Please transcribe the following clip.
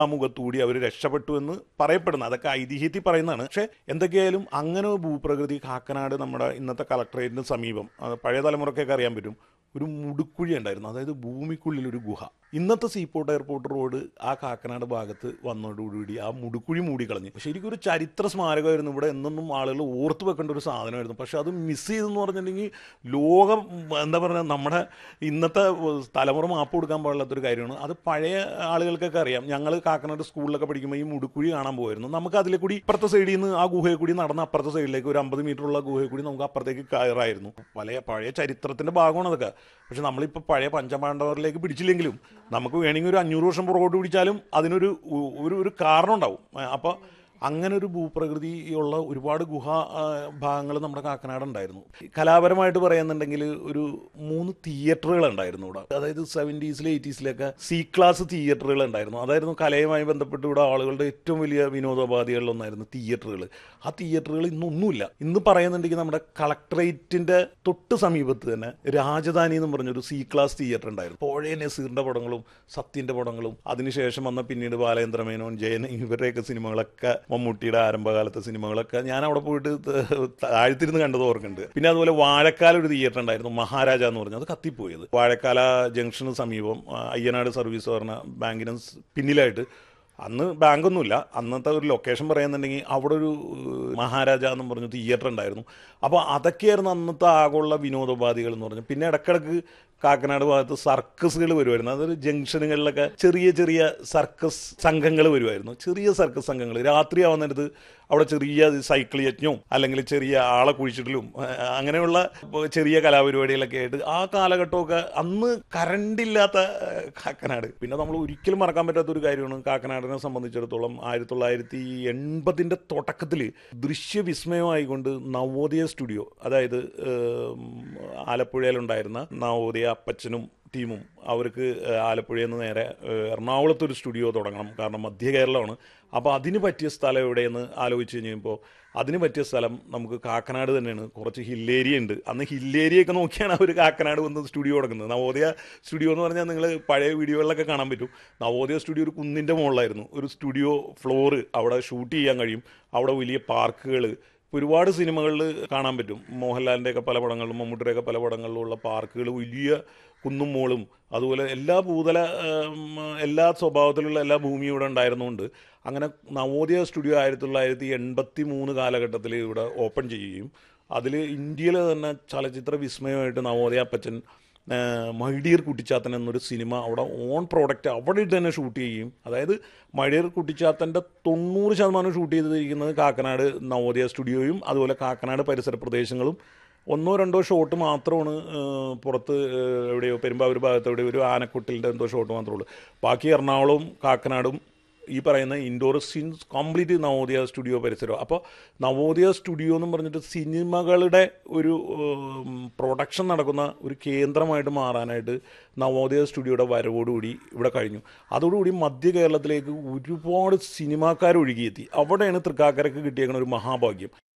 ആ മുഖത്തൂടി അവർ രക്ഷപ്പെട്ടു എന്ന് പറയപ്പെടുന്നു അതൊക്കെ ഐതിഹ്യത്തിൽ പറയുന്നതാണ് പക്ഷേ എന്തൊക്കെയായാലും അങ്ങനെ ഒരു ഭൂപ്രകൃതി കാക്കനാട് നമ്മുടെ ഇന്നത്തെ കളക്ടറേറ്റിന് സമീപം അത് പഴയ തലമുറക്കൊക്കെ അറിയാൻ പറ്റും ഒരു മുടുക്കുഴി ഉണ്ടായിരുന്നു അതായത് ഭൂമിക്കുള്ളിൽ ഒരു ഗുഹ ഇന്നത്തെ സീപോർട്ട് എയർപോർട്ട് റോഡ് ആ കാക്കനാട് ഭാഗത്ത് വന്നതോടുകൂടി ആ മുടുക്കുഴി മൂടിക്കളഞ്ഞു ശരിക്കും ഒരു ചരിത്ര സ്മാരകമായിരുന്നു ഇവിടെ എന്നൊന്നും ആളുകൾ ഓർത്തു വെക്കേണ്ട ഒരു സാധനമായിരുന്നു പക്ഷെ അത് മിസ് ചെയ്തെന്ന് പറഞ്ഞിട്ടുണ്ടെങ്കിൽ ലോകം എന്താ പറയുക നമ്മുടെ ഇന്നത്തെ തലമുറ മാപ്പ് കൊടുക്കാൻ പാടില്ലാത്തൊരു കാര്യമാണ് അത് പഴയ ആളുകൾക്കൊക്കെ അറിയാം ഞങ്ങൾ കാക്കനാട് സ്കൂളിലൊക്കെ പഠിക്കുമ്പോൾ ഈ മുടുക്കുഴി കാണാൻ പോകുമായിരുന്നു നമുക്ക് അതിലെ കൂടി ഇപ്പുറത്തെ സൈഡിൽ നിന്ന് ആ ഗുഹയിൽ കൂടി നടന്ന് അപ്പുറത്തെ സൈഡിലേക്ക് ഒരു അമ്പത് മീറ്റർ ഉള്ള ഗുഹയിൽ കൂടി നമുക്ക് അപ്പുറത്തേക്ക് കയറായിരുന്നു പഴയ പഴയ ചരിത്രത്തിന്റെ ഭാഗമാണ് അതൊക്കെ പക്ഷെ നമ്മളിപ്പോൾ പഴയ പഞ്ചപാണ്ഡവരിലേക്ക് പിടിച്ചില്ലെങ്കിലും നമുക്ക് വേണമെങ്കിൽ ഒരു അഞ്ഞൂറ് വർഷം പുറകോട്ട് പിടിച്ചാലും അതിനൊരു ഉ- ഒരു ഒരു കാരണം ഉണ്ടാവും അപ്പോൾ അങ്ങനെ ഒരു ഭൂപ്രകൃതിയുള്ള ഒരുപാട് ഗുഹ ഭാഗങ്ങൾ നമ്മുടെ കാക്കനാട് ഉണ്ടായിരുന്നു കലാപരമായിട്ട് പറയുന്നുണ്ടെങ്കിൽ ഒരു മൂന്ന് തിയേറ്ററുകൾ ഉണ്ടായിരുന്നു ഇവിടെ അതായത് സെവൻറ്റീസിലെ എയ്റ്റീസിലൊക്കെ സി ക്ലാസ് തിയേറ്ററുകൾ ഉണ്ടായിരുന്നു അതായിരുന്നു കലയുമായി ബന്ധപ്പെട്ട് ഇവിടെ ആളുകളുടെ ഏറ്റവും വലിയ വിനോദോപാധികളിലൊന്നായിരുന്നു തിയേറ്ററുകൾ ആ തിയേറ്ററുകൾ ഇന്നൊന്നുമില്ല ഇന്ന് പറയുന്നുണ്ടെങ്കിൽ നമ്മുടെ കളക്ടറേറ്റിന്റെ തൊട്ട് സമീപത്ത് തന്നെ രാജധാനി എന്ന് പറഞ്ഞൊരു സി ക്ലാസ് തിയേറ്റർ ഉണ്ടായിരുന്നു പഴയ നസീറിന്റെ പടങ്ങളും സത്യന്റെ പടങ്ങളും അതിനുശേഷം വന്ന പിന്നീട് ബാലേന്ദ്ര മേനോൻ ജയൻ ഇവരുടെയൊക്കെ സിനിമകളൊക്കെ മമ്മൂട്ടിയുടെ ആരംഭകാലത്തെ സിനിമകളൊക്കെ ഞാൻ അവിടെ പോയിട്ട് ത- താഴ്ത്തിരുന്ന് കണ്ടത് ഓർക്കുന്നുണ്ട് പിന്നെ അതുപോലെ വാഴക്കാല ഒരു തിയേറ്റർ ഉണ്ടായിരുന്നു മഹാരാജ എന്ന് പറഞ്ഞത് അത് കത്തിപ്പോയത് വാഴക്കാല ജംഗ്ഷന് സമീപം ആ, അയ്യനാട് സർവീസ് പറഞ്ഞ ബാങ്കിന് സ് പിന്നിലായിട്ട് അന്ന് ബാങ്കൊന്നുമില്ല അന്നത്തെ ഒരു ലൊക്കേഷൻ പറയുന്നുണ്ടെങ്കിൽ അവിടെ ഒരു ഏഹ്, മഹാരാജ എന്നും പറഞ്ഞ തിയേറ്റർ ഉണ്ടായിരുന്നു അപ്പോൾ അതൊക്കെയായിരുന്നു അന്നത്തെ ആഗോള വിനോദോപാധികൾ എന്ന് പറഞ്ഞു പിന്നെ ഇടക്കിടക്ക് കാക്കനാട് ഭാഗത്ത് സർക്കസുകൾ വരുമായിരുന്നു അതൊരു ജംഗ്ഷനുകളിലൊക്കെ ചെറിയ ചെറിയ സർക്കസ് സംഘങ്ങൾ വരുമായിരുന്നു ചെറിയ സർക്കസ് സംഘങ്ങൾ രാത്രി ആവുന്നിടത്ത് അവിടെ ചെറിയ സൈക്കിൾ യജ്ഞവും അല്ലെങ്കിൽ ചെറിയ ആളെ കുഴിച്ചിടലും ഏഹ്, അങ്ങനെയുള്ള ചെറിയ കലാപരിപാടികളൊക്കെ ആയിട്ട് ആ കാലഘട്ടമൊക്കെ അന്ന് കറണ്ടില്ലാത്ത ഏഹ്, കാക്കനാട് പിന്നെ നമ്മൾ ഒരിക്കലും മറക്കാൻ പറ്റാത്ത ഒരു കാര്യമാണ് കാക്കനാടിനെ സംബന്ധിച്ചിടത്തോളം ആയിരത്തി തൊള്ളായിരത്തി എൺപതിൻ്റെ തുടക്കത്തിൽ ദൃശ്യവിസ്മയമായിക്കൊണ്ട് നവോദയ സ്റ്റുഡിയോ അതായത് ഏഹ്, ആലപ്പുഴയിലുണ്ടായിരുന്ന നവോദയ അപ്പച്ചനും ടീമും അവർക്ക് ഏഹ്, ആലപ്പുഴയിൽ നിന്ന് നേരെ ഏഹ്, എറണാകുളത്ത് ഒരു സ്റ്റുഡിയോ തുടങ്ങണം കാരണം മധ്യ കേരളമാണ് അപ്പോൾ അതിന് പറ്റിയ സ്ഥലം എവിടെയെന്ന് ആലോചിച്ച് കഴിഞ്ഞപ്പോൾ അതിന് പറ്റിയ സ്ഥലം നമുക്ക് കാക്കനാട് തന്നെയാണ് കുറച്ച് ഹില്ലേരിയ ഉണ്ട് അന്ന് ഹില്ലേരിയൊക്കെ നോക്കിയാണ് അവർ കാക്കനാട് വന്ന് സ്റ്റുഡിയോ തുടങ്ങുന്നത് നവോദയ സ്റ്റുഡിയോ എന്ന് പറഞ്ഞാൽ നിങ്ങൾ പഴയ വീഡിയോകളിലൊക്കെ കാണാൻ പറ്റും നവോദയ സ്റ്റുഡിയോ ഒരു കുന്നിൻ്റെ മുകളിലായിരുന്നു ഒരു സ്റ്റുഡിയോ ഫ്ലോറ് അവിടെ ഷൂട്ട് ചെയ്യാൻ കഴിയും അവിടെ വലിയ പാർക്കുകൾ ഒരുപാട് സിനിമകളിൽ കാണാൻ പറ്റും മോഹൻലാലിൻ്റെയൊക്കെ പല പടങ്ങളിലും മമ്മൂട്ടിയുടെയൊക്കെ പല പടങ്ങളിലും ഉള്ള പാർക്കുകൾ വലിയ കുന്നും മോളും അതുപോലെ എല്ലാ ഭൂതല ഉം, എല്ലാ സ്വഭാവത്തിലുള്ള എല്ലാ ഭൂമിയും ഇവിടെ ഉണ്ടായിരുന്നുകൊണ്ട് അങ്ങനെ നവോദയ സ്റ്റുഡിയോ ആയിരത്തി തൊള്ളായിരത്തി എൺപത്തി മൂന്ന് കാലഘട്ടത്തിൽ ഇവിടെ ഓപ്പൺ ചെയ്യുകയും അതിൽ ഇന്ത്യയിലെ തന്നെ ചലച്ചിത്ര വിസ്മയമായിട്ട് നവോദയ അപ്പച്ചൻ മൈഡിയർ കുട്ടിച്ചാത്തൻ എന്നൊരു സിനിമ അവിടെ ഓൺ പ്രോഡക്റ്റ് അവിടെ ഇട്ട് തന്നെ ഷൂട്ട് ചെയ്യും അതായത് മൈഡിയർ കുട്ടിച്ചാത്തൻ്റെ തൊണ്ണൂറ് ശതമാനം ഷൂട്ട് ചെയ്തിരിക്കുന്നത് കാക്കനാട് നവോദയ സ്റ്റുഡിയോയും അതുപോലെ കാക്കനാട് പരിസര പ്രദേശങ്ങളും ഒന്നോ രണ്ടോ ഷോട്ട് മാത്രമാണ് ഏഹ്, പുറത്ത് ഏഹ്, എവിടെയോ പെരുമ്പാവൂർ ഭാഗത്ത് എവിടെയോ ഒരു ആനക്കുട്ടിലിൻ്റെ എന്തോ ഷോട്ട് മാത്രമേ ഉള്ളൂ ബാക്കി എറണാകുളവും കാക്കനാടും ഈ പറയുന്ന indoor scenes complete Navodaya studio പരിസരം അപ്പോൾ നവോദയ സ്റ്റുഡിയോ എന്നും പറഞ്ഞിട്ട് സിനിമകളുടെ ഒരു പ്രൊഡക്ഷൻ നടക്കുന്ന ഒരു കേന്ദ്രമായിട്ട് മാറാനായിട്ട് നവോദയ സ്റ്റുഡിയോയുടെ വരവോടുകൂടി ഇവിടെ കഴിഞ്ഞു അതോടുകൂടി മധ്യ കേരളത്തിലേക്ക് ഒരുപാട് സിനിമാക്കാർ ഒഴുകിയെത്തി അവിടെയാണ് തൃക്കാക്കരക്ക് കിട്ടിയേക്കുന്ന ഒരു മഹാഭാഗ്യം